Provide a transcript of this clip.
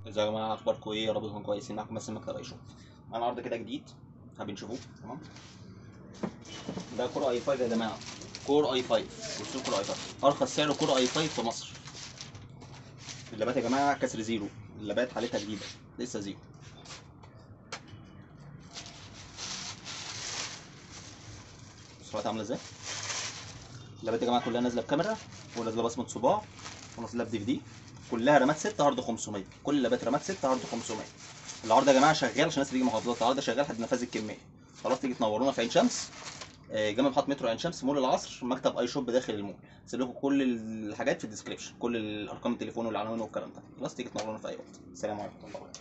ازيكم يا جماعه اخباركم ايه يا رب تكونوا كويسين معاكم بس مكتب اي شوف معانا عرض كده جديد حابين تشوفوه تمام ده كور اي 5 يا جماعه كور اي 5 بصوا كور اي 5 ارخص سعر كور اي 5 في مصر اللابات يا جماعه كسر زيرو اللابات حالتها جديده لسه زيرو بصوا عامله ازاي اللابات يا جماعه كلها نازله بكاميرا ونازله بصمه صباع ونازله بدي في دي كلها رامات 6 عرض 500 كل اللابات رامات 6 عرض 500 العرض يا جماعه شغال عشان الناس بتيجي محافظات العرض شغال لحد نفاذ الكميه خلاص تيجي تنورونا في عين شمس آه، جنب محطه مترو عين شمس مول العصر مكتب اي شوب داخل المول سيب لكم كل الحاجات في الديسكربشن كل الارقام التليفون والعناوين والكلام ده خلاص تيجي تنورونا في اي وقت السلام عليكم ورحمه الله وبركاته